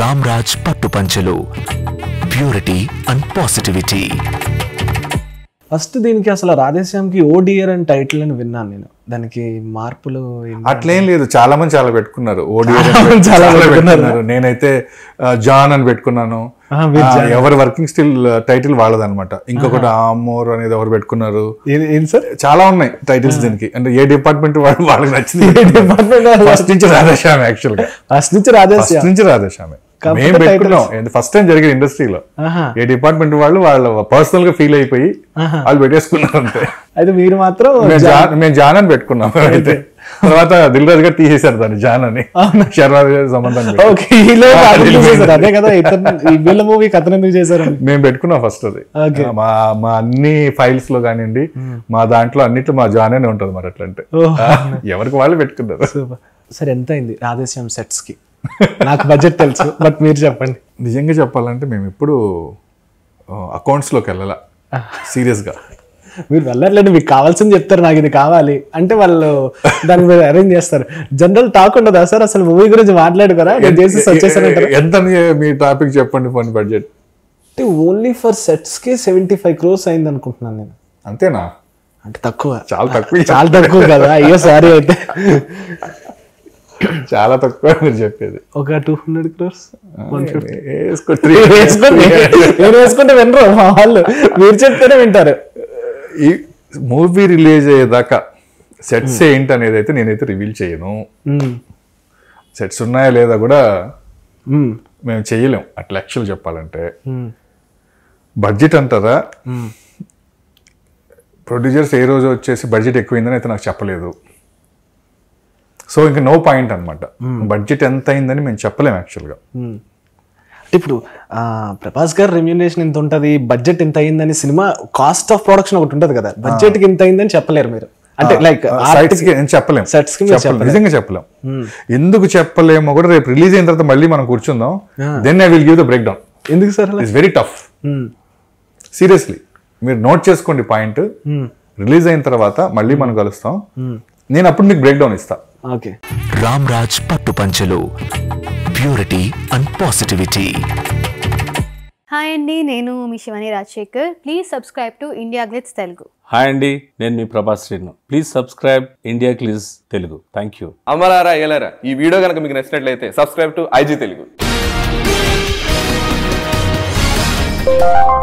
రామ్రాజ్ పట్టుపంచలు purity and positivity first దీనికి అసలు రాధేశ్యామ్కి ఓడియర్ అని టైటిల్ అని విన్నాను నేను దానికి మార్పులు ఏం- అట్లేం లేదు చాలా మంది చాలా పెట్టుకున్నారు ఓడియో మంది చాలా పెట్టుకున్నారు. నేనైతే ఆ, జాన్ అని పెట్టుకున్నాను ఆ, మీరు ఆ, ఎవరి వర్కింగ్ స్టిల్ టైటిల్ వాళ్ళదన్నమాట ఇంకొకటి ఆమోర్ అనేది ఎవరు పెట్టుకున్నారు ఏం- ఏం సార్ చాలా ఉన్నాయి టైటిల్స్ దీనికి అంటే ఏ డిపార్ట్మెంట్ వాళ్ళు వాళ్ళకి నచ్చింది department వాళ్ళు- ఫస్ట్ నుంచి రాధేశ్యామి యాక్చువల్ గా ఫస్ట్ నుంచి రాధేశ్యామ్ ఫస్ట్ నుంచి రాధేశ్యామి కాకపోతే మేము పెట్టుకున్నాం ఫస్ట్ టైం జరిగింది ఇండస్ట్రీలో ఆహా. ఏ డిపార్ట్మెంట్ వాళ్ళు వాళ్ళ పర్సనల్ గా ఫీల్ అయిపోయి వాళ్ళు పెట్టేసుకున్నారు అంతే అయితే మీరు మాత్రం మేము జాన్ మేము జాన్ అని పెట్టుకున్నాం అయితే తర్వాత దిల్ రాజు గారు తీసేశారు దాన్ని జాన్ అని శర్వాజ్ గారి సంబంధం పెట్టి. ఓకే ఈలో చేశారు అదే కదా ఇతను ఈ వీళ్ళ మూవీ కథను ఎందుకు చేశారు మేము పెట్టుకున్నాం ఫస్ట్ అది Okay. మా మా అన్ని ఫైల్స్ లో కానివ్వండి మా దాంట్లో అన్నిట్లో మా జాన్ అనే ఉంటది మరి అట్లంటే ఓహ్. ఎవరికి వాళ్ళు పెట్టుకున్నారు సరే ఎంత అయింది రాధేశ్యామ్ సెట్స్ కి నాకు బడ్జెట్ తెలుసు బట్ మీరు చెప్పండి నిజంగా చెప్పాలంటే మేము ఎప్పుడు అకౌంట్స్ లోకి వెళ్ళాల సీరియస్ గా మీరు వెళ్ళట్లేదు మీకు కావాల్సింది చెప్తారు నాకు ఇది కావాలి అంటే వాళ్ళు దాని మీద అరేంజ్ చేస్తారు జనరల్ టాక్ ఉండదా సార్ అసలు మూవీ గురించి మాట్లాడుకోరా నేను చేసి వచ్చేసానంటారు ఎంత అని మీ టాపిక్ చెప్పండి ఫోన్ బడ్జెట్ అంటే ఓన్లీ ఫర్ సెట్స్ కి సెవెంటీ ఫైవ్ క్రోర్స్ అయింది అనుకుంటున్నాను నేను అంతేనా అంటే తక్కువ చాలా తక్కువ చాలా తక్కువ కదా అయ్యో సారీ అయితే చాలా తక్కువ మీరు చెప్పేది ఒక టూ హండ్రెడ్ క్రోర్స్ వేసుకో, three వేసుకోండి నేను వేసుకుంటే వినరు మా వాళ్ళు మీరు చెప్తేనే వింటారు ఈ మూవీ రిలీజ్ అయ్యేదాకా సెట్స్ ఏంటి అనేది అయితే నేనైతే రివీల్ చేయను మ్మ్. సెట్స్ ఉన్నాయా లేదా కూడా మ్మ్. మేము చేయలేం అట్లా యాక్చువల్ చెప్పాలంటే మ్మ్. బడ్జెట్ అంటారా ప్రొడ్యూసర్స్ ఏ రోజు వచ్చేసి బడ్జెట్ ఎక్కువైందని అయితే నాకు చెప్పలేదు సో ఇంకా నో పాయింట్ అనమాట బడ్జెట్ ఎంత అయిందని మేము చెప్పలేం యాక్చువల్గా మ్మ్. అంటే ఇప్పుడు ఆ, ప్రభాస్ గారు రెమ్యూనేషన్ ఎంత ఉంటుంది బడ్జెట్ ఎంత అయిందని సినిమా కాస్ట్ ఆఫ్ ప్రొడక్షన్ ఒకటి ఉంటుంది కదా బడ్జెట్ కి ఇంత అయిందని చెప్పలేరు మీరు అంటే లైక్ సైట్స్ కి నేను చెప్పలేం Sets కి మీరు చెప్పలేం. నిజంగా చెప్పలేం ఎందుకు చెప్పలేమో కూడా రేపు రిలీజ్ అయిన తర్వాత మళ్ళీ మనం కూర్చుందాం then I will give the breakdown ఎందుకు సార్ అలా it's very tough hmm. Seriously మీరు నోట్ చేసుకోండి పాయింట్ రిలీజ్ అయిన తర్వాత మళ్ళీ మనం కలుస్తాం నేను అప్పుడు మీకు బ్రేక్ డౌన్ ఇస్తా ఓకే రామ్రాజ్ పట్టుపంచలు ప్యూరిటీ అండ్ పాజిటివిటీ హాయ్ అండి నేను మీ Shivani Rajasekhar please subscribe to India Glitz Telugu hi అండి నేను మీ Prabhas Srinu please subscribe India Glitz Telugu thank you అమలారా ఏలరా ఈ వీడియో కనుక మీకు నచ్చినట్లయితే సబ్స్క్రైబ్ టు ఐజీ తెలుగు